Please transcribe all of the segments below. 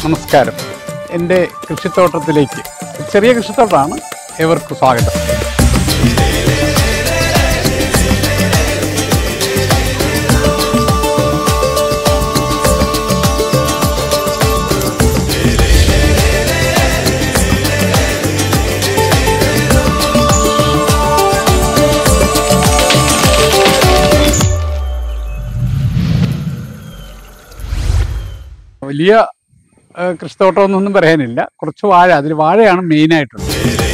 നമസ്കാരം എൻ്റെ കൃഷിത്തോട്ടത്തിലേക്ക് ചെറിയ കൃഷിത്തോട്ടമാണ് ഏവർക്കും സ്വാഗതം വലിയ ഏഹ്, കൃഷിത്തോട്ടമൊന്നും പറയാനില്ല കുറച്ച് വാഴ അതിൽ വാഴയാണ് മെയിനായിട്ടുള്ളത്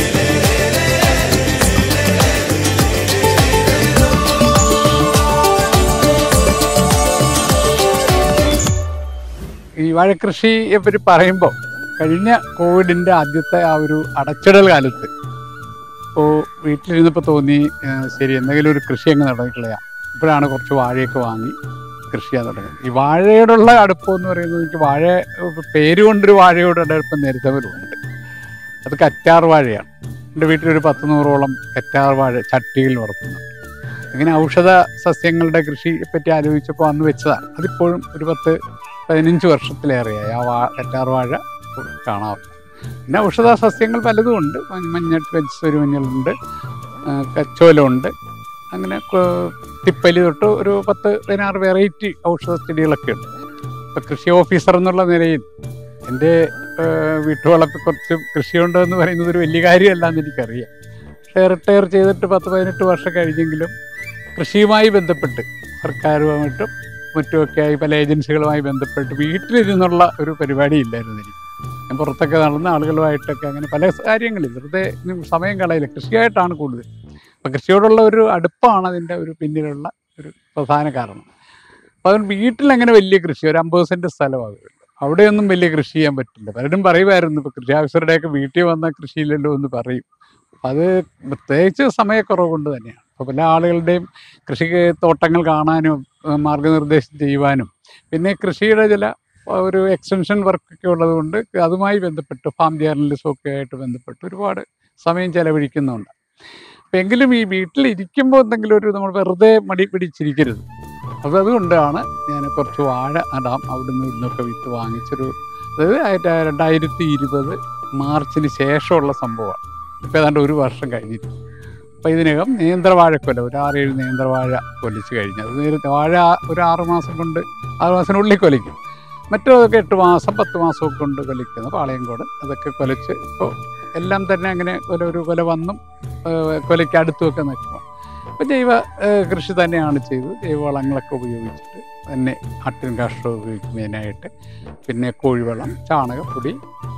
ഈ വാഴക്കൃഷിയെ പറ്റി പറയുമ്പോൾ കഴിഞ്ഞ കോവിഡിൻ്റെ ആദ്യത്തെ ആ ഒരു അടച്ചിടൽ കാലത്ത് ഇപ്പോൾ വീട്ടിലിരുന്നപ്പോൾ തോന്നി ഏഹ്, ശരി എന്തെങ്കിലും ഒരു കൃഷി അങ്ങ് നടന്നിട്ടില്ലയാ ഇപ്പോഴാണ് കുറച്ച് വാഴയൊക്കെ വാങ്ങി കൃഷി ചെയ്യാൻ തുടങ്ങി ഈ വാഴയോടുള്ള അടുപ്പം എന്ന് പറയുന്നത് എനിക്ക് വാഴ പേര് കൊണ്ടൊരു വാഴയോടുള്ള അടുപ്പം നേരത്തെ ഉണ്ട് അത് കറ്റാർ വാഴയാണ് എൻ്റെ വീട്ടിലൊരു പത്ത് നൂറോളം കറ്റാർ വാഴ ചട്ടിയിൽ വളർത്തുന്നുണ്ട് ഇങ്ങനെ ഔഷധ സസ്യങ്ങളുടെ കൃഷിയെ പറ്റി ആലോചിച്ചപ്പോൾ അന്ന് വെച്ചതാണ് അതിപ്പോഴും ഒരു പത്ത് പതിനഞ്ച് വർഷത്തിലേറെയായി ആ വാ കറ്റാർ വാഴ കാണാറുണ്ട് പിന്നെ ഔഷധ സസ്യങ്ങൾ പലതും ഉണ്ട് മഞ്ഞ- മഞ്ഞൾ വെജിസൊരു മഞ്ഞളുണ്ട് ആ, കച്ചോലമുണ്ട് അങ്ങനെ കൊ- തിപ്പലി തൊട്ട് ഒരു പത്ത് പതിനാറ് വെറൈറ്റി ഔഷധ ചെടികളൊക്കെ ഉണ്ട് ഇപ്പം കൃഷി ഓഫീസർ എന്നുള്ള നിലയിൽ എൻ്റെ വീട്ടുവളപ്പിൽ കുറച്ച് കൃഷിയുണ്ട് എന്ന് പറയുന്നത് ഒരു വലിയ കാര്യമല്ല എന്ന് എനിക്കറിയാം പക്ഷേ റിട്ടയർ ചെയ്തിട്ട് പത്ത് പതിനെട്ട് വർഷം കഴിഞ്ഞെങ്കിലും കൃഷിയുമായി ബന്ധപ്പെട്ട് സർക്കാരുമായിട്ടും മറ്റുമൊക്കെയായി പല ഏജൻസികളുമായി ബന്ധപ്പെട്ട് വീട്ടിലിരുന്നുള്ള ഒരു പരിപാടി ഇല്ലായിരുന്നു എനിക്ക് ഞാൻ പുറത്തൊക്കെ നടന്ന ആളുകളുമായിട്ടൊക്കെ അങ്ങനെ പല കാര്യങ്ങളിൽ വെറുതെ ഇനി സമയം കളയില്ല കൃഷിയായിട്ടാണ് കൂടുതൽ അപ്പം കൃഷിയോടുള്ള ഒരു അടുപ്പമാണ് അതിൻ്റെ ഒരു പിന്നിലുള്ള ഒരു പ്രധാന കാരണം അപ്പോൾ അതുകൊണ്ട് വീട്ടിലങ്ങനെ വലിയ കൃഷി ഒരു അമ്പത് സെൻറ്റ് സ്ഥലമാകുമല്ലോ അവിടെയൊന്നും വലിയ കൃഷി ചെയ്യാൻ പറ്റില്ല പലരും പറയുമായിരുന്നു ഇപ്പോൾ കൃഷി ഓഫീസറുടെയൊക്കെ വീട്ടിൽ വന്നാൽ കൃഷിയില്ലല്ലോ എന്ന് പറയും അപ്പം അത് പ്രത്യേകിച്ച് സമയക്കുറവ് കൊണ്ട് തന്നെയാണ് അപ്പോൾ പല ആളുകളുടെയും കൃഷി തോട്ടങ്ങൾ കാണാനും ഏഹ് മാർഗനിർദ്ദേശം ചെയ്യുവാനും പിന്നെ കൃഷിയുടെ ചില ഒരു എക്സ്റ്റൻഷൻ വർക്കൊക്കെ ഉള്ളതുകൊണ്ട് അതുമായി ബന്ധപ്പെട്ട് ഫാം ജേർണലിസം ഒക്കെ ആയിട്ട് ബന്ധപ്പെട്ട് ഒരുപാട് സമയം ചെലവഴിക്കുന്നുണ്ട് അപ്പം എങ്കിലും ഈ വീട്ടിലിരിക്കുമ്പോൾ എന്തെങ്കിലും ഒരു നമ്മൾ വെറുതെ മടി പിടിച്ചിരിക്കരുത് അപ്പോൾ അതുകൊണ്ടാണ് ഞാൻ കുറച്ച് വാഴ നടാം അവിടുന്ന് ഇവിടുന്നൊക്കെ വിത്ത് വാങ്ങിച്ചൊരു അതായത് ആയിരത്തി- രണ്ടായിരത്തി ഇരുപത് മാർച്ചിന് ശേഷമുള്ള സംഭവമാണ് ഇപ്പോൾ ഏതാണ്ട് ഒരു വർഷം കഴിഞ്ഞിട്ട് അപ്പോൾ ഇതിനകം നേന്ത്രവാഴക്കൊല ഒരു ആറേഴ് നേന്ത്രവാഴ കൊലിച്ച് കഴിഞ്ഞു അത് നേരത്തെ വാഴ ഒരു ആറ് മാസം കൊണ്ട് ആറ് മാസത്തിനുള്ളിൽ കൊലിക്കും മറ്റതൊക്കെ എട്ട് മാസം പത്ത് മാസമൊക്കെ കൊണ്ട് കൊലിക്കുന്ന പാളയംകോട് അതൊക്കെ കൊലച്ച് ഇപ്പോൾ എല്ലാം തന്നെ അങ്ങനെ കൊല ഒരു കൊല വന്നും ഏഹ് കൊലയ്ക്ക് അടുത്തുമൊക്കെ നിൽക്കുക അപ്പോൾ ജൈവ ഏഹ് കൃഷി തന്നെയാണ് ചെയ്തത് ജൈവവളങ്ങളൊക്കെ ഉപയോഗിച്ചിട്ട് തന്നെ ആട്ടിൻ കാഷ്ടം ഉപയോഗിക്കും മെയിനായിട്ട് പിന്നെ കോഴിവളം ചാണകപ്പൊടി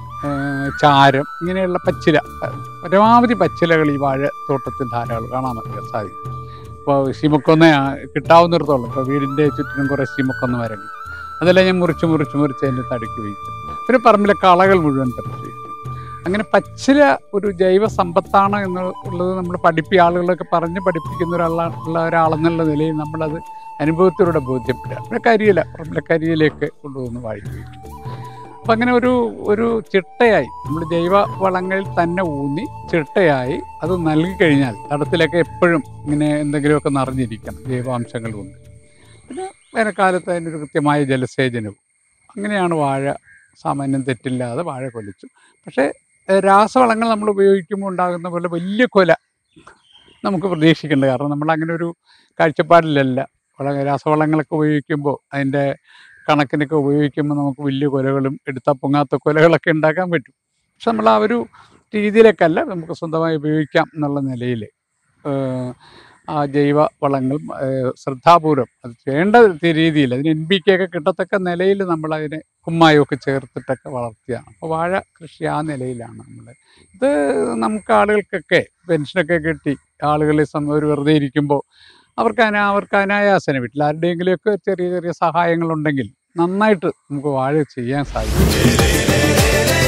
ഏഹ് ചാരം ഇങ്ങനെയുള്ള പച്ചില പരമാവധി പച്ചിലകൾ ഈ വാഴ തോട്ടത്തിൽ ധാരാളം കാണാൻ പറ്റുക സാധിക്കും ഇപ്പോൾ ശിമക്കൊന്ന കിട്ടാവുന്നിടത്തോളം ഇപ്പോൾ വീടിൻ്റെ ചുറ്റിനും കുറേ ശിമക്കൊന്ന മരങ്ങൾ അതെല്ലാം ഞാൻ മുറിച്ച് മുറിച്ച് മുറിച്ച് അതിൻ്റെ തടുക്കി വയ്ക്കും പിന്നെ പറമ്പിലെ കളകൾ മുഴുവൻ പറിച്ച് വയ്ക്കും അങ്ങനെ പച്ചില ഒരു ജൈവ സമ്പത്താണ് എന്നുള്ളത് നമ്മൾ പഠിപ്പി ആളുകളൊക്കെ പറഞ്ഞ് പഠിപ്പിക്കുന്ന ഒരാളാ ഉള്ള ഒരാളെന്നുള്ള നിലയിൽ നമ്മളത് അനുഭവത്തിലൂടെ ബോധ്യപ്പെടുക പിന്നെ കരിയില പറമ്പിലെ കരിയിലേക്ക് കൊണ്ടുവന്ന് വാഴി വയ്ക്കും അപ്പം അങ്ങനെ ഒരു ഒരു ചിട്ടയായി നമ്മൾ ജൈവ വളങ്ങളിൽ തന്നെ ഊന്നി ചിട്ടയായി അത് നൽകി കഴിഞ്ഞാൽ തടത്തിലൊക്കെ എപ്പോഴും ഇങ്ങനെ എന്തെങ്കിലുമൊക്കെ നിറഞ്ഞിരിക്കണം ജൈവാംശങ്ങൾ കൊണ്ട് പിന്നെ വേനൽക്കാലത്ത് അതിനൊരു കൃത്യമായ ജലസേചനവും അങ്ങനെയാണ് വാഴ സാമാന്യം തെറ്റില്ലാതെ വാഴ കൊലിച്ചു പക്ഷേ ഏഹ് രാസവളങ്ങൾ നമ്മൾ ഉപയോഗിക്കുമ്പോൾ ഉണ്ടാകുന്ന പോലെ വലിയ കൊല നമുക്ക് പ്രതീക്ഷിക്കേണ്ട കാരണം നമ്മൾ അങ്ങനെ ഒരു കാഴ്ചപ്പാടിലല്ല വള രാസവളങ്ങളൊക്കെ ഉപയോഗിക്കുമ്പോൾ അതിൻ്റെ കണക്കിനൊക്കെ ഉപയോഗിക്കുമ്പോൾ നമുക്ക് വലിയ കൊലകളും എടുത്താൽ പൊങ്ങാത്ത കൊലകളൊക്കെ ഉണ്ടാക്കാൻ പറ്റും പക്ഷെ നമ്മൾ ആ ഒരു രീതിയിലേക്കല്ല നമുക്ക് സ്വന്തമായി ഉപയോഗിക്കാം എന്നുള്ള നിലയിൽ ആ ജൈവ വളങ്ങൾ ഏഹ് ശ്രദ്ധാപൂർവം അത് വേണ്ട രീതിയിൽ അതിന് എൻ ബി കെ ഒക്കെ കിട്ടത്തക്ക നിലയിൽ നമ്മൾ അതിനെ കുമ്മായമൊക്കെ ചേർത്തിട്ടൊക്കെ വളർത്തിയാണ് അപ്പോൾ വാഴ കൃഷി ആ നിലയിലാണ് നമ്മൾ ഇത് നമുക്ക് ആളുകൾക്കൊക്കെ പെൻഷനൊക്കെ കിട്ടി ആളുകളെ സം ഒരു വെറുതെ ഇരിക്കുമ്പോൾ അവർക്ക് അനാ അവർക്ക് അനായാസന വീട്ടിൽ ആരുടെയെങ്കിലുമൊക്കെ ചെറിയ ചെറിയ സഹായങ്ങളുണ്ടെങ്കിൽ നന്നായിട്ട് നമുക്ക് വാഴ ചെയ്യാൻ സാധിക്കും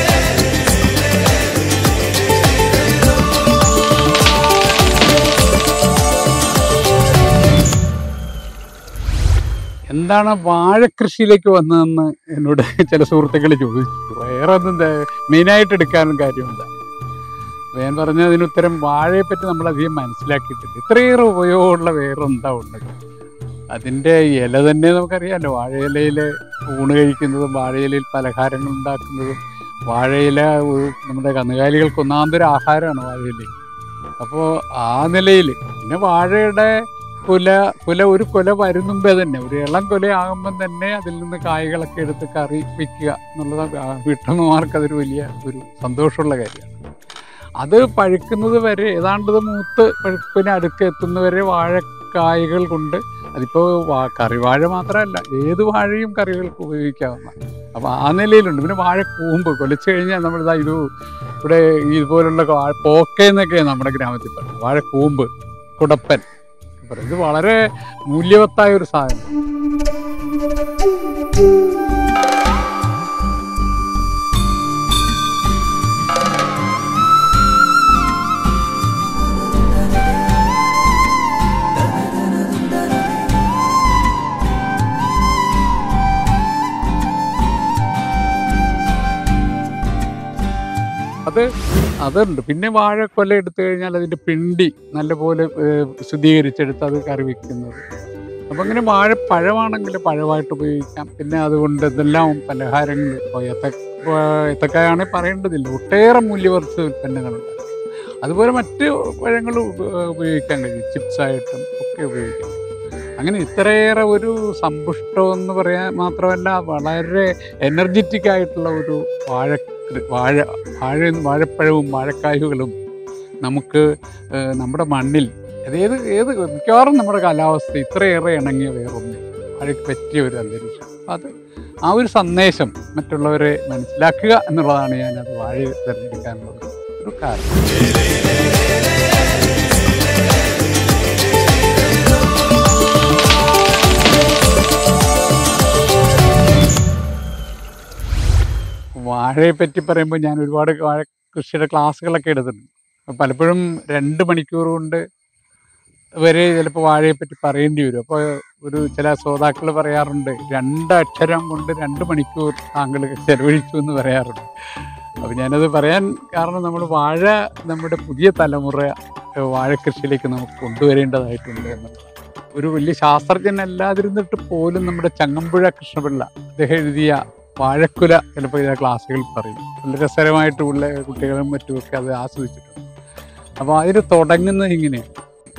എന്താണ് വാഴക്കൃഷിയിലേക്ക് വന്നതെന്ന് എന്നോട് ചില സുഹൃത്തുക്കൾ ചോദിച്ചു വേറെ ഒന്നും മെയിനായിട്ട് എടുക്കാനും കാര്യമില്ല അപ്പോൾ ഞാൻ പറഞ്ഞതിന് ഉത്തരം വാഴയെപ്പറ്റി നമ്മളധികം മനസ്സിലാക്കിയിട്ടില്ല ഇത്രയേറെ ഉപയോഗമുള്ള വേറെ എന്താ ഉള്ളത് അതിൻ്റെ ഇല തന്നെ നമുക്കറിയാമല്ലോ വാഴയിലയിൽ ഊണ് കഴിക്കുന്നതും വാഴയിലയിൽ പലഹാരങ്ങൾ ഉണ്ടാക്കുന്നതും വാഴയില ഒരു- നമ്മുടെ കന്നുകാലികൾക്ക് ഒന്നാന്തര ആഹാരമാണ് വാഴയില അപ്പോൾ ആ നിലയിൽ പിന്നെ വാഴയുടെ കുല കുല ഒരു കുല വരുന്നുമ്പേ തന്നെ ഒരു ഇളം കുലയാകുമ്പം തന്നെ അതിൽ നിന്ന് കായ്കളൊക്കെ എടുത്ത് കറി വയ്ക്കുക എന്നുള്ളത് ആ വീട്ടമ്മമാർക്ക് അതൊരു വലിയ ഒരു സന്തോഷമുള്ള കാര്യമാണ് അത് പഴുക്കുന്നത് വരെ ഏതാണ്ട് ഇത് മൂത്ത് പഴുപ്പിന് അടുക്ക് എത്തുന്നവരെ വാഴക്കായകൾ കൊണ്ട് അതിപ്പോൾ വാ കറിവാഴ മാത്രമല്ല ഏത് വാഴയും കറികൾക്ക് ഉപയോഗിക്കാവുന്ന അപ്പോൾ ആ നിലയിലുണ്ട് പിന്നെ വാഴ കൂമ്പ് കൊലച്ചു കഴിഞ്ഞാൽ നമ്മളിതാ ഇത് ഇവിടെ ഇതുപോലുള്ള വാഴ പോക്കയെന്നൊക്കെ നമ്മുടെ ഗ്രാമത്തിൽ പറയുന്നത് വാഴ കൂമ്പ് കുടപ്പൻ പറയും. ഇത് വളരെ മൂല്യവത്തായ ഒരു സാധനം അത് അതുണ്ട് പിന്നെ വാഴക്കൊല എടുത്തു കഴിഞ്ഞാൽ അതിൻ്റെ പിണ്ടി നല്ലപോലെ ഏഹ്, ശുദ്ധീകരിച്ചെടുത്ത് അത് കറി വെക്കുന്നത് അപ്പം അങ്ങനെ വാഴപ്പഴമാണെങ്കിൽ പഴമായിട്ട് ഉപയോഗിക്കാം പിന്നെ അതുകൊണ്ട് ഇതെല്ലാം പലഹാരങ്ങൾ ഇപ്പോൾ ഏത്ത ഏത്തക്കായാണെങ്കിൽ പറയേണ്ടതില്ല ഒട്ടേറെ മൂല്യവർദ്ധിത ഉൽപ്പന്നങ്ങളുണ്ട് അതുപോലെ മറ്റ് പഴങ്ങൾ ഉപയോഗിക്കാൻ കഴിയും ചിപ്സായിട്ടും ഒക്കെ ഉപയോഗിക്കാം അങ്ങനെ ഇത്രയേറെ ഒരു സമ്പുഷ്ടം എന്ന് പറയാൻ മാത്രമല്ല വളരെ എനർജറ്റിക് ആയിട്ടുള്ള ഒരു വാഴ വാഴ വാഴ വാഴപ്പഴവും വാഴക്കായ്കളും നമുക്ക് ഏഹ്, നമ്മുടെ മണ്ണിൽ ഏത് ഏത് മിക്കവാറും നമ്മുടെ കാലാവസ്ഥ ഇത്രയേറെ ഇണങ്ങിയ വേറൊന്നും വാഴയ്ക്ക് പറ്റിയ ഒരു അന്തരീക്ഷം അത് ആ ഒരു സന്ദേശം മറ്റുള്ളവരെ മനസ്സിലാക്കുക എന്നുള്ളതാണ് ഞാനത് വാഴ തിരഞ്ഞെടുക്കാനുള്ള ഒരു- ഒരു കാരണം വാഴയെ പറ്റി പറയുമ്പോൾ ഞാൻ ഒരുപാട് വാഴ കൃഷിയുടെ ക്ലാസ്സുകളൊക്കെ എടുത്തിട്ടുണ്ട് അപ്പോൾ പലപ്പോഴും രണ്ട് മണിക്കൂർ കൊണ്ട് വരെ ചിലപ്പോൾ വാഴയെ പറ്റി പറയേണ്ടി വരും അപ്പോൾ ഒരു ചില ശ്രോതാക്കൾ പറയാറുണ്ട് രണ്ടക്ഷരം കൊണ്ട് രണ്ട് മണിക്കൂർ താങ്കൾ ചെലവഴിച്ചു എന്ന് പറയാറുണ്ട് അപ്പോൾ ഞാനത് പറയാൻ കാരണം നമ്മൾ വാഴ നമ്മുടെ പുതിയ തലമുറ ഏഹ്, വാഴക്കൃഷിയിലേക്ക് നമുക്ക് കൊണ്ടുവരേണ്ടതായിട്ടുണ്ട് എന്നുള്ളതാണ് ഒരു വലിയ ശാസ്ത്രജ്ഞനല്ലാതിരുന്നിട്ട് പോലും നമ്മുടെ ചങ്ങമ്പുഴ കൃഷ്ണപിള്ള അദ്ദേഹം എഴുതിയ വാഴക്കുല ചിലപ്പോൾ ഇതിലെ ക്ലാസ്സുകൾ പറയും വളരെ രസകരമായിട്ടുള്ള കുട്ടികളും മറ്റുമൊക്കെ അത് ആസ്വദിച്ചിട്ടുണ്ട് അപ്പോൾ അതിൽ തുടങ്ങുന്നത് ഇങ്ങനെയാണ്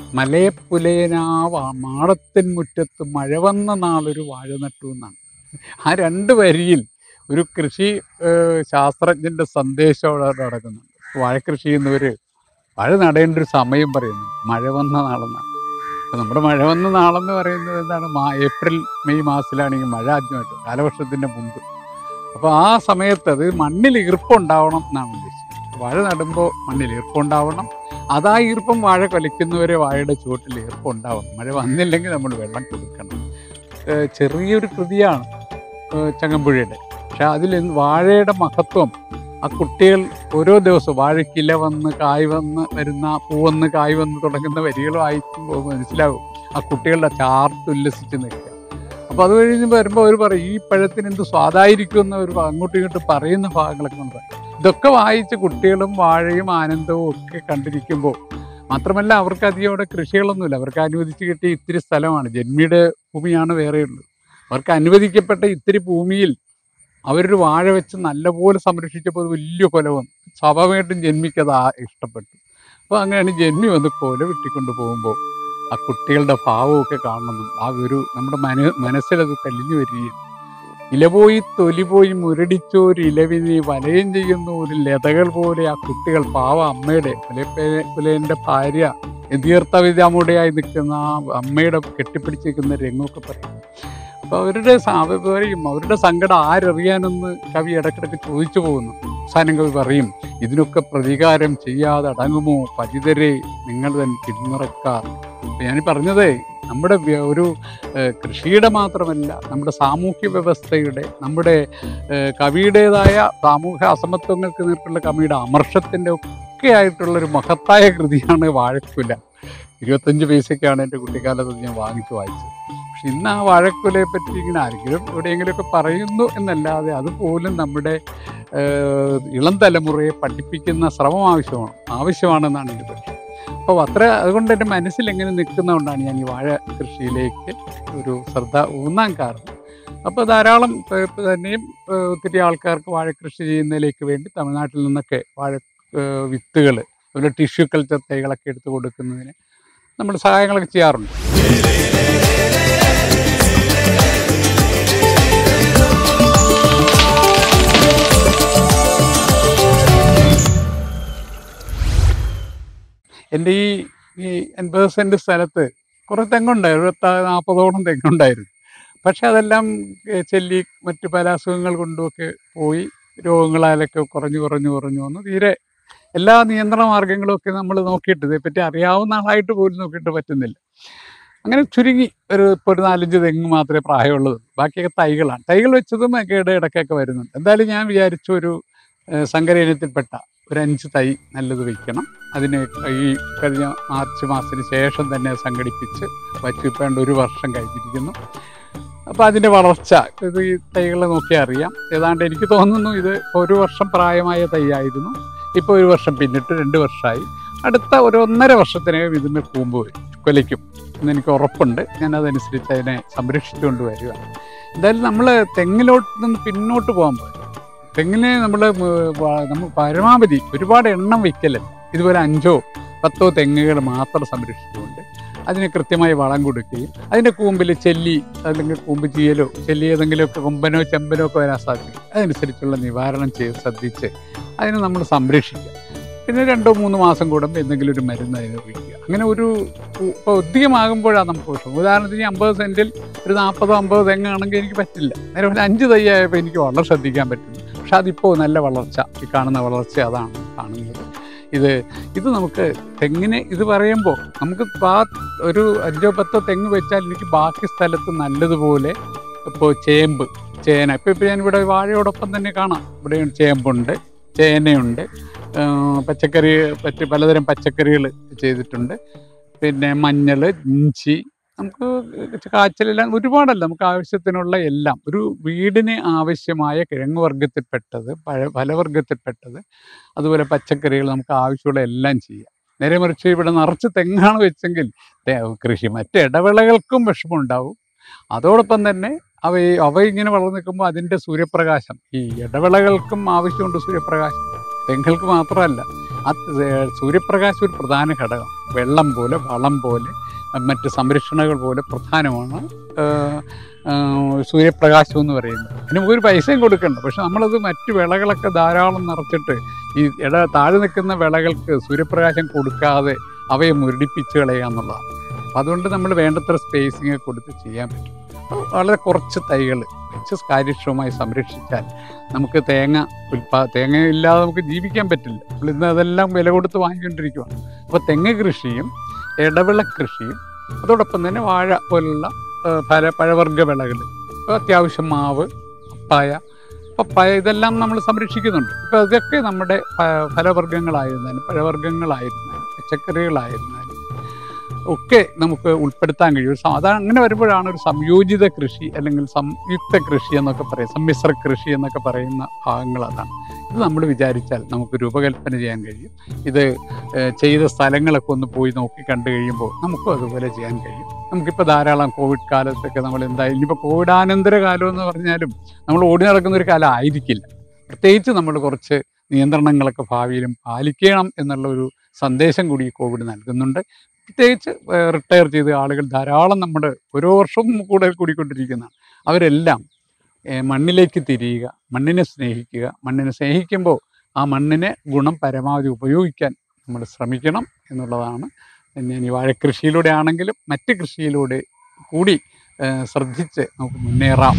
മലയപ്പുലയനാവാ മാടത്തിൻ മുറ്റത്ത് മഴ വന്ന നാളൊരു വാഴ നട്ടു എന്നാണ് ആ രണ്ട് വരിയിൽ ഒരു കൃഷി ഏഹ്, ശാസ്ത്രജ്ഞന്റെ സന്ദേശം അവിടെ നടക്കുന്നുണ്ട് വാഴക്കൃഷി ചെയ്യുന്നവർ വാഴ നടേണ്ട ഒരു സമയം പറയുന്നു മഴ വന്ന നാളെന്നാണ് അപ്പോൾ നമ്മുടെ മഴ വന്ന നാളെന്ന് പറയുന്നത് എന്താണ് മാ ഏപ്രിൽ മെയ് മാസത്തിലാണെങ്കിൽ മഴ ആദ്യമായിട്ട് കാലവർഷത്തിൻ്റെ മുമ്പ് അപ്പോൾ ആ സമയത്ത് അത് മണ്ണിൽ ഈർപ്പുണ്ടാവണം എന്നാണ് ഉദ്ദേശിച്ചത് വാഴ നടുമ്പോൾ മണ്ണിൽ ഈർപ്പുണ്ടാവണം അതാ ഈർപ്പം വാഴ കൊലയ്ക്കുന്നവരെ വാഴയുടെ ചുവട്ടിൽ ഈർപ്പം ഉണ്ടാവണം മഴ വന്നില്ലെങ്കിൽ നമ്മൾ വെള്ളം കൊടുക്കണം ഏഹ് ചെറിയൊരു കൃതിയാണ് ഏഹ് ചങ്ങമ്പുഴയുടെ പക്ഷെ അതിൽ വാഴയുടെ മഹത്വം ആ കുട്ടികൾ ഓരോ ദിവസവും വാഴക്കില വന്ന് കായ് വന്ന് വരുന്ന പൂവന്ന് കായ് വന്ന് തുടങ്ങുന്ന വരികൾ വായിക്കുമ്പോൾ മനസ്സിലാവും ആ കുട്ടികളുടെ ചാർത്ത് ഉല്ലസിച്ച് നിൽക്കുക അപ്പോൾ അത് കഴിഞ്ഞ് വരുമ്പോൾ അവർ പറയും ഈ പഴത്തിന് എന്ത് സ്വാദായിരിക്കും എന്ന് അവർ അങ്ങോട്ടും ഇങ്ങോട്ടും പറയുന്ന ഭാഗങ്ങളൊക്കെ നമ്മൾ പറയും ഇതൊക്കെ വായിച്ച് കുട്ടികളും വാഴയും ആനന്ദവും ഒക്കെ കണ്ടിരിക്കുമ്പോൾ മാത്രമല്ല അവർക്ക് അധികം അവിടെ കൃഷികളൊന്നുമില്ല അവർക്ക് അനുവദിച്ച് കിട്ടിയ ഇത്തിരി സ്ഥലമാണ് ജന്മിയുടെ ഭൂമിയാണ് വേറെയുള്ളത് അവർക്ക് അനുവദിക്കപ്പെട്ട ഇത്തിരി ഭൂമിയിൽ അവരൊരു വാഴ വെച്ച് നല്ലപോലെ സംരക്ഷിച്ചപ്പോൾ അത് വലിയ കൊല വന്നു സ്വാഭാവികമായിട്ടും ജന്മിക്കത് ആ ഇഷ്ടപ്പെട്ടു അപ്പോൾ അങ്ങനെയാണ് ജന്മി വന്ന് കൊല വെട്ടിക്കൊണ്ട് പോകുമ്പോൾ ആ കുട്ടികളുടെ ഭാവമൊക്കെ കാണണം ആ ഒരു നമ്മുടെ മന മനസ്സിലത് തെളിഞ്ഞു വരികയും ഇല പോയി തൊലി പോയി മുരടിച്ചോര് ഇലവിനെ വലയം ചെയ്യുന്ന ഒരു ലതകൾ പോലെ ആ കുട്ടികൾ പാവ അമ്മയുടെ പുലയൻ്റെ ഭാര്യ എതിർത്തവിതാമുടെയായി നിൽക്കുന്ന ആ അമ്മയുടെ കെട്ടിപ്പിടിച്ച് നിൽക്കുന്ന രംഗമൊക്കെ പറയും അപ്പോൾ അവരുടെ സ- അവർ പറയും അവരുടെ സങ്കടം ആരറിയാനെന്ന് കവി ഇടയ്ക്കിടയ്ക്ക് ചോദിച്ചു പോകുന്നു അവസാനം കവി പറയും ഇതിനൊക്കെ പ്രതികാരം ചെയ്യാതെ അടങ്ങുമോ പതിതരെ നിങ്ങൾ തൻ പിന്മുറക്കാർ അപ്പൊ ഞാൻ പറഞ്ഞത് നമ്മുടെ വ്യ- ഒരു ഏഹ്, കൃഷിയുടെ മാത്രമല്ല നമ്മുടെ സാമൂഹ്യ വ്യവസ്ഥയുടെ നമ്മുടെ ഏഹ്, കവിയുടേതായ സാമൂഹ്യ അസമത്വങ്ങൾക്ക് നേരിട്ടുള്ള കവിയുടെ അമർഷത്തിൻ്റെ ഒക്കെ ആയിട്ടുള്ള ഒരു മഹത്തായ കൃതിയാണ് വാഴക്കുല ഇരുപത്തഞ്ച് പൈസയ്ക്കാണ് എൻ്റെ കുട്ടിക്കാലത്ത് ഞാൻ വാങ്ങിച്ചു വായിച്ചത് പക്ഷെ ഇന്ന് ആ വാഴക്കുലയെ പറ്റി ഇങ്ങനെ ആരെങ്കിലും എവിടെയെങ്കിലുമൊക്കെ പറയുന്നു എന്നല്ലാതെ അതുപോലും നമ്മുടെ ഏഹ്, ഇളം തലമുറയെ പഠിപ്പിക്കുന്ന ശ്രമം ആവശ്യമാണ് ആവശ്യമാണെന്നാണ് എൻ്റെ പക്ഷം അപ്പോൾ അത്ര അതുകൊണ്ട് എൻ്റെ മനസ്സിൽ എങ്ങനെ നിൽക്കുന്നതുകൊണ്ടാണ് ഞാൻ ഈ വാഴ കൃഷിയിലേക്ക് ഒരു ശ്രദ്ധ ഊന്നാൻ കാരണം അപ്പോൾ ധാരാളം ഏഹ്, ഇപ്പൊ തന്നെയും ഏഹ്, ഒത്തിരി ആൾക്കാർക്ക് വാഴ കൃഷി ചെയ്യുന്നതിലേക്ക് വേണ്ടി തമിഴ്നാട്ടിൽ നിന്നൊക്കെ വാഴ വിത്തുകൾ അതുപോലെ ടിഷ്യൂ കൾച്ചർ തൈകളൊക്കെ എടുത്ത് കൊടുക്കുന്നതിന് നമ്മൾ സഹായങ്ങളൊക്കെ ചെയ്യാറുണ്ട് എൻ്റെ ഈ ഈ എൺപത് സെൻറ്റ് സ്ഥലത്ത് കുറേ തെങ്ങുണ്ടായിരുന്നു ഒരു പത്ത് നാൽപ്പതോളം തെങ്ങുണ്ടായിരുന്നു പക്ഷെ അതെല്ലാം ഏ, ചെല്ലി മറ്റു പല അസുഖങ്ങൾ കൊണ്ടുമൊക്കെ പോയി രോഗങ്ങളാലൊക്കെ കുറഞ്ഞു കുറഞ്ഞു കുറഞ്ഞു വന്നു തീരെ എല്ലാ നിയന്ത്രണ മാർഗങ്ങളും ഒക്കെ നമ്മൾ നോക്കിയിട്ട് ഇതേപ്പറ്റി അറിയാവുന്ന ആളായിട്ട് പോലും നോക്കിയിട്ട് പറ്റുന്നില്ല അങ്ങനെ ചുരുങ്ങി ഒരു ഇപ്പോൾ ഒരു നാലഞ്ച് തെങ്ങ് മാത്രമേ പ്രായമുള്ളത് ബാക്കിയൊക്കെ തൈകളാണ് തൈകൾ വെച്ചതും കേട് ഇടയ്ക്കൊക്കെ വരുന്നുണ്ട് എന്തായാലും ഞാൻ വിചാരിച്ചു ഒരു ഏഹ്, സങ്കര ഇനത്തിൽപ്പെട്ട ഒരു അഞ്ച് തൈ നല്ലത് വയ്ക്കണം അതിന് ഈ കഴിഞ്ഞ മാർച്ച് മാസത്തിന് ശേഷം തന്നെ സംഘടിപ്പിച്ച് വച്ചിപ്പേണ്ട ഒരു വർഷം കഴിഞ്ഞിരിക്കുന്നു അപ്പോൾ അതിൻ്റെ വളർച്ച ഇത് ഈ തൈകളെ നോക്കിയാൽ അറിയാം ഏതാണ്ട് എനിക്ക് തോന്നുന്നു ഇത് ഒരു വർഷം പ്രായമായ തൈയായിരുന്നു ഇപ്പോൾ ഒരു വർഷം പിന്നിട്ട് രണ്ട് വർഷമായി അടുത്ത ഒരു ഒന്നര വർഷത്തിനകം ഇതിന് കൂമ്പ് വരും കൊലയ്ക്കും എന്ന് എനിക്ക് ഉറപ്പുണ്ട് ഞാൻ അതനുസരിച്ച് അതിനെ സംരക്ഷിച്ചുകൊണ്ട് വരിക എന്തായാലും നമ്മൾ തെങ്ങിലോട്ട് നിന്ന് പിന്നോട്ട് പോകാൻ പാടില്ല തെങ്ങിന് നമ്മൾ നമ്മൾ പരമാവധി ഒരുപാട് എണ്ണം വയ്ക്കലല്ല ഇതുപോലെ അഞ്ചോ പത്തോ തെങ്ങുകൾ മാത്രം സംരക്ഷിച്ചുകൊണ്ട് അതിന് കൃത്യമായി വളം കൊടുക്കുകയും അതിൻ്റെ കൂമ്പിൽ ചെല്ലി അല്ലെങ്കിൽ കൂമ്പ് ചീയലോ ചെല്ലി ഏതെങ്കിലുമൊക്കെ കൊമ്പനോ ചെമ്പനോ ഒക്കെ വരാൻ സാധിക്കും അതനുസരിച്ചുള്ള നിവാരണം ചെയ്ത് ശ്രദ്ധിച്ച് അതിനെ നമ്മൾ സംരക്ഷിക്കുക പിന്നെ രണ്ടോ മൂന്നോ മാസം കൂടുമ്പോൾ എന്തെങ്കിലും ഒരു മരുന്ന് അതിന് ഒഴിക്കുക അങ്ങനെ ഒരു ഇപ്പോൾ ഒധികമാകുമ്പോഴാണ് നമുക്ക് വിഷമം ഉദാഹരണത്തിന് ഈ അമ്പത് സെൻറ്റിൽ ഒരു നാൽപ്പതോ അമ്പതോ തെങ്ങാണെങ്കിൽ എനിക്ക് പറ്റില്ല നേരെ പോലെ അഞ്ച് തൈയായപ്പോൾ എനിക്ക് വളരെ ശ്രദ്ധിക്കാൻ പറ്റുന്നു പക്ഷെ അതിപ്പോൾ നല്ല വളർച്ച ഈ കാണുന്ന വളർച്ച അതാണ് കാണുന്നത് ഇത് ഇത് നമുക്ക് തെങ്ങിന് ഇത് പറയുമ്പോൾ നമുക്ക് ആ ഒരു അഞ്ചോ പത്തോ തെങ്ങ് വെച്ചാൽ എനിക്ക് ബാക്കി സ്ഥലത്ത് നല്ലതുപോലെ ഇപ്പോൾ ചേമ്പ് ചേന ഇപ്പോൾ ഇപ്പോൾ ഞാനിവിടെ വാഴയോടൊപ്പം തന്നെ കാണാം ഇവിടെ ചേമ്പുണ്ട് ചേനയുണ്ട് ആ, പച്ചക്കറി പറ്റി പലതരം പച്ചക്കറികൾ ചെയ്തിട്ടുണ്ട് പിന്നെ മഞ്ഞൾ ഇഞ്ചി നമുക്ക് കാച്ചിലെല്ലാം ഒരുപാടല്ല നമുക്ക് ആവശ്യത്തിനുള്ള എല്ലാം ഒരു വീടിന് ആവശ്യമായ കിഴങ്ങ് വർഗത്തിൽപ്പെട്ടത് പഴ ഫലവർഗത്തിൽപ്പെട്ടത് അതുപോലെ പച്ചക്കറികൾ നമുക്ക് ആവശ്യമുള്ള എല്ലാം ചെയ്യാം നേരെ മറിച്ച് ഇവിടെ നിറച്ച് തെങ്ങാണ് വെച്ചെങ്കിൽ തേ- കൃഷി മറ്റ് ഇടവിളകൾക്കും വിഷമമുണ്ടാവും അതോടൊപ്പം തന്നെ അവ അവ ഇങ്ങനെ വളർന്നു നിൽക്കുമ്പോൾ അതിൻ്റെ സൂര്യപ്രകാശം ഈ ഇടവിളകൾക്കും ആവശ്യമുണ്ട് സൂര്യപ്രകാശം തെങ്ങൾക്ക് മാത്രമല്ല ആ ത- സൂര്യപ്രകാശം ഒരു പ്രധാന ഘടകം വെള്ളം പോലെ വളം പോലെ മറ്റ് സംരക്ഷണകൾ പോലെ പ്രധാനമാണ് ആ, ആ, സൂര്യപ്രകാശം എന്ന് പറയുന്നത് അതിന് നമുക്കൊരു പൈസയും കൊടുക്കണ്ട പക്ഷെ നമ്മളത് മറ്റ് വിളകളൊക്കെ ധാരാളം നിറച്ചിട്ട് ഈ ഇട താഴെ നിൽക്കുന്ന വിളകൾക്ക് സൂര്യപ്രകാശം കൊടുക്കാതെ അവയെ മുരടിപ്പിച്ച് കളയുക എന്നുള്ളതാണ് അപ്പം അതുകൊണ്ട് നമ്മൾ വേണ്ടത്ര സ്പേസിങ് കൊടുത്ത് ചെയ്യാൻ പറ്റും അപ്പോൾ വളരെ കുറച്ച് തൈകൾ വെച്ച് കാര്യക്ഷമമായി സംരക്ഷിച്ചാൽ നമുക്ക് തേങ്ങ ഉൽപാ തേങ്ങ ഇല്ലാതെ നമുക്ക് ജീവിക്കാൻ പറ്റില്ല നമ്മൾ ഇന്ന് അതെല്ലാം വില കൊടുത്ത് വാങ്ങിക്കൊണ്ടിരിക്കുകയാണ് അപ്പോൾ തെങ്ങ് കൃഷിയും ഇടവിള കൃഷിയും അതോടൊപ്പം തന്നെ വാഴ പോലുള്ള ആ, ഫല പഴവർഗ്ഗ വിളകൾ ഇപ്പോൾ അത്യാവശ്യം മാവ് പപ്പായ പപ്പായ ഇതെല്ലാം നമ്മൾ സംരക്ഷിക്കുന്നുണ്ട് ഇപ്പോൾ ഇതൊക്കെ നമ്മുടെ ഫ- ഫലവർഗ്ഗങ്ങളായിരുന്നാലും പഴവർഗ്ഗങ്ങളായിരുന്നാലും പച്ചക്കറികളായിരുന്നാലും ഒക്കെ നമുക്ക് ഉൾപ്പെടുത്താൻ കഴിയും ഒരു സ- അതാണ് അങ്ങനെ വരുമ്പോഴാണ് ഒരു സംയോജിത കൃഷി അല്ലെങ്കിൽ സംയുക്ത കൃഷി എന്നൊക്കെ പറയും സമ്മിശ്ര കൃഷി എന്നൊക്കെ പറയുന്ന ഭാഗങ്ങൾ അതാണ് ഇത് നമ്മൾ വിചാരിച്ചാൽ നമുക്ക് രൂപകൽപ്പന ചെയ്യാൻ കഴിയും ഇത് ഏഹ്, ചെയ്ത സ്ഥലങ്ങളൊക്കെ ഒന്ന് പോയി നോക്കി കണ്ടു കഴിയുമ്പോൾ നമുക്കും അതുപോലെ ചെയ്യാൻ കഴിയും നമുക്കിപ്പോൾ ധാരാളം കോവിഡ് കാലത്തൊക്കെ നമ്മൾ എന്തായാലും ഇനിയിപ്പോൾ കോവിഡാനന്തര കാലം എന്ന് പറഞ്ഞാലും നമ്മൾ ഓടി നടക്കുന്ന ഒരു കാലം ആയിരിക്കില്ല പ്രത്യേകിച്ച് നമ്മൾ കുറച്ച് നിയന്ത്രണങ്ങളൊക്കെ ഭാവിയിലും പാലിക്കണം എന്നുള്ള ഒരു സന്ദേശം കൂടി ഈ കോവിഡ് നൽകുന്നുണ്ട് പ്രത്യേകിച്ച് റിട്ടയർ ചെയ്ത ആളുകൾ ധാരാളം നമ്മുടെ ഓരോ വർഷവും കൂടുതൽ കൂടിക്കൊണ്ടിരിക്കുന്നതാണ് അവരെല്ലാം ഏഹ്, മണ്ണിലേക്ക് തിരിയുക മണ്ണിനെ സ്നേഹിക്കുക മണ്ണിനെ സ്നേഹിക്കുമ്പോൾ ആ മണ്ണിനെ ഗുണം പരമാവധി ഉപയോഗിക്കാൻ നമ്മൾ ശ്രമിക്കണം എന്നുള്ളതാണ് ഞാൻ ഈ വാഴക്കൃഷിയിലൂടെ ആണെങ്കിലും മറ്റ് കൃഷിയിലൂടെ കൂടി ഏഹ്, ശ്രദ്ധിച്ച് നമുക്ക് മുന്നേറാം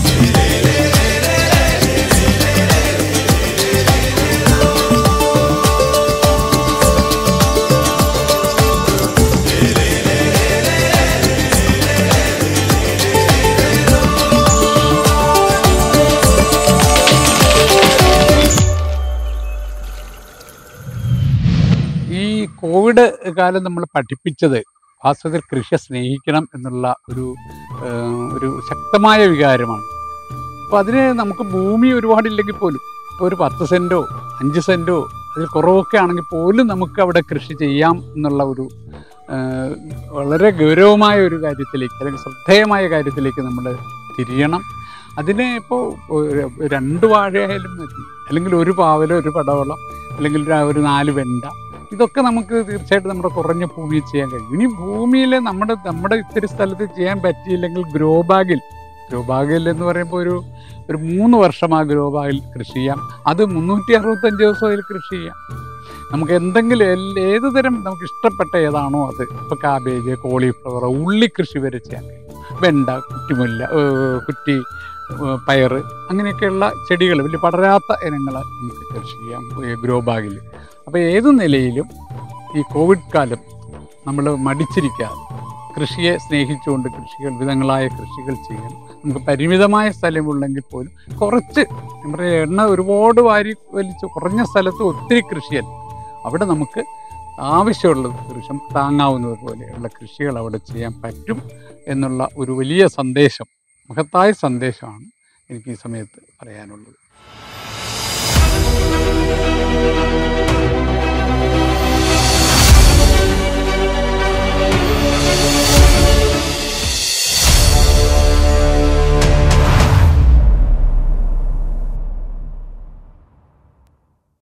ഈ കോവിഡ് കാലം നമ്മൾ പഠിപ്പിച്ചത് വാസ്തവത്തിൽ കൃഷിയെ സ്നേഹിക്കണം എന്നുള്ള ഒരു ഏഹ്, ഒരു ശക്തമായ വികാരമാണ് അപ്പോൾ അതിന് നമുക്ക് ഭൂമി ഒരുപാടില്ലെങ്കിൽ പോലും ഇപ്പോൾ ഒരു പത്ത് സെൻറ്റോ അഞ്ച് സെൻറ്റോ അതിൽ കുറവൊക്കെ ആണെങ്കിൽ പോലും നമുക്ക് അവിടെ കൃഷി ചെയ്യാം എന്നുള്ള ഒരു ആ, വളരെ ഗൗരവമായ ഒരു കാര്യത്തിലേക്ക് അല്ലെങ്കിൽ ശ്രദ്ധേയമായ കാര്യത്തിലേക്ക് നമ്മൾ തിരിയണം അതിന് ഇപ്പോൾ രണ്ട് വാഴയായാലും മതി അല്ലെങ്കിൽ ഒരു പാവലോ ഒരു പടവളം അല്ലെങ്കിൽ ഒരു- ഒരു നാല് വെണ്ട ഇതൊക്കെ നമുക്ക് തീർച്ചയായിട്ടും നമ്മുടെ കുറഞ്ഞ ഭൂമിയിൽ ചെയ്യാൻ കഴിയും ഇനി ഭൂമിയിൽ നമ്മുടെ നമ്മുടെ ഇത്തിരി സ്ഥലത്ത് ചെയ്യാൻ പറ്റിയില്ലെങ്കിൽ ഗ്രോ ബാഗിൽ ഗ്രോ ബാഗിൽ എന്ന് പറയുമ്പോൾ ഒരു ഒരു മൂന്ന് വർഷം ആ ഗ്രോ ബാഗിൽ കൃഷി ചെയ്യാം അത് മുന്നൂറ്റി അറുപത്തഞ്ച് ദിവസം അതിൽ കൃഷി ചെയ്യാം നമുക്ക് എന്തെങ്കിലും എൽ- ഏത് തരം നമുക്ക് ഇഷ്ടപ്പെട്ട ഏതാണോ അത് ഇപ്പോൾ കാബേജ് കോളിഫ്ലവർ ഉള്ളി കൃഷി വരെ ചെയ്യാൻ കഴിയും വെണ്ട കുറ്റിമുല്ല ഏഹ് കുറ്റി ഏഹ് പയറ് അങ്ങനെയൊക്കെയുള്ള ചെടികൾ വലിയ പടരാത്ത ഇനങ്ങൾ നമുക്ക് കൃഷി ചെയ്യാം ഗ്രോ ബാഗിൽ അപ്പോൾ ഏത് നിലയിലും ഈ കോവിഡ് കാലം നമ്മൾ മടിച്ചിരിക്കാതെ കൃഷിയെ സ്നേഹിച്ചുകൊണ്ട് കൃഷികൾ വിധങ്ങളായ കൃഷികൾ ചെയ്യണം നമുക്ക് പരിമിതമായ സ്ഥലമുണ്ടെങ്കിൽ പോലും കുറച്ച് നമ്മുടെ എണ്ണ ഒരുപാട് വാരി വലിച്ച് കുറഞ്ഞ സ്ഥലത്ത് ഒത്തിരി കൃഷിയല്ല അവിടെ നമുക്ക് ആവശ്യമുള്ള കൃഷി നമുക്ക് താങ്ങാവുന്നത് പോലെയുള്ള കൃഷികൾ അവിടെ ചെയ്യാൻ പറ്റും എന്നുള്ള ഒരു വലിയ സന്ദേശം മഹത്തായ സന്ദേശമാണ് എനിക്ക് ഈ സമയത്ത് പറയാനുള്ളത്